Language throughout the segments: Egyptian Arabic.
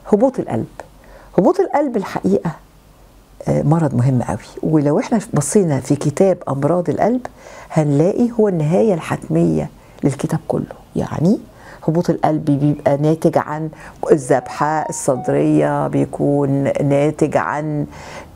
هبوط القلب هبوط القلب الحقيقه آه، مرض مهم قوي ولو احنا بصينا في كتاب امراض القلب هنلاقي هو النهايه الحتميه للكتاب كله يعني هبوط القلب بيبقى ناتج عن الذبحة الصدرية بيكون ناتج عن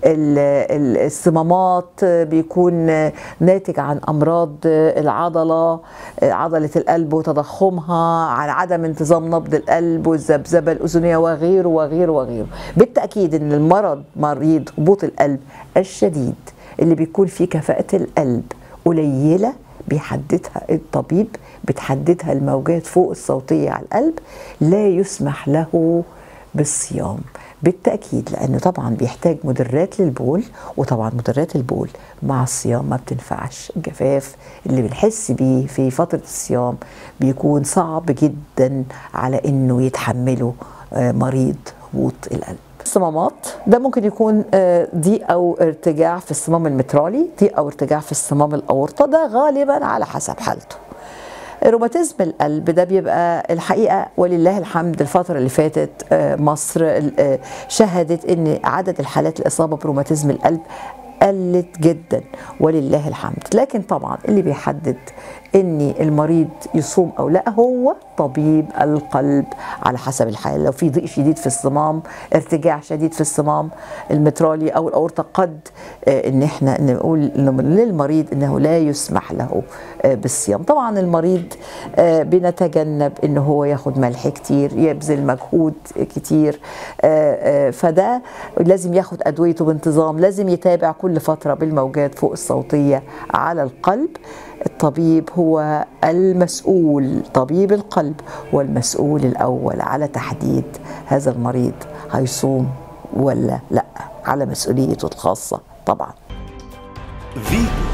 ال- الصمامات بيكون ناتج عن أمراض العضلة عضلة القلب وتضخمها عن عدم انتظام نبض القلب والذبذبة الأذنية وغيره وغيره وغيره بالتأكيد أن المرض مريض هبوط القلب الشديد اللي بيكون فيه كفاءة القلب قليلة بيحددها الطبيب بتحددها الموجات فوق الصوتية على القلب لا يسمح له بالصيام بالتأكيد لأنه طبعا بيحتاج مدرات للبول وطبعا مدرات البول مع الصيام ما بتنفعش الجفاف اللي بنحس بيه في فترة الصيام بيكون صعب جدا على انه يتحمله آه، مريض هبوط القلب الصمامات ده ممكن يكون آه، ضيق او ارتجاع في الصمام المترالي ضيق او ارتجاع في الصمام الاورطه ده غالبا على حسب حالته روماتيزم القلب ده بيبقى الحقيقه ولله الحمد الفتره اللي فاتت آه، مصر آه، شهدت ان عدد الحالات الاصابه بروماتيزم القلب قلت جدا ولله الحمد لكن طبعا اللي بيحدد ان المريض يصوم او لا هو طبيب القلب على حسب الحاله لو في ضيق شديد في الصمام ارتجاع شديد في الصمام المترالي او الاورطه قد آه، ان احنا نقول إنه للمريض انه لا يسمح له آه، بالصيام طبعا المريض آه، بنتجنب ان هو ياخد ملح كتير يبذل مجهود كتير آه، آه، فده لازم ياخد ادويته بانتظام لازم يتابع كل فتره بالموجات فوق الصوتيه على القلب الطبيب هو المسؤول طبيب القلب هو المسؤول الاول على تحديد هذا المريض هيصوم ولا لا على مسؤوليته الخاصه طبعا فيتو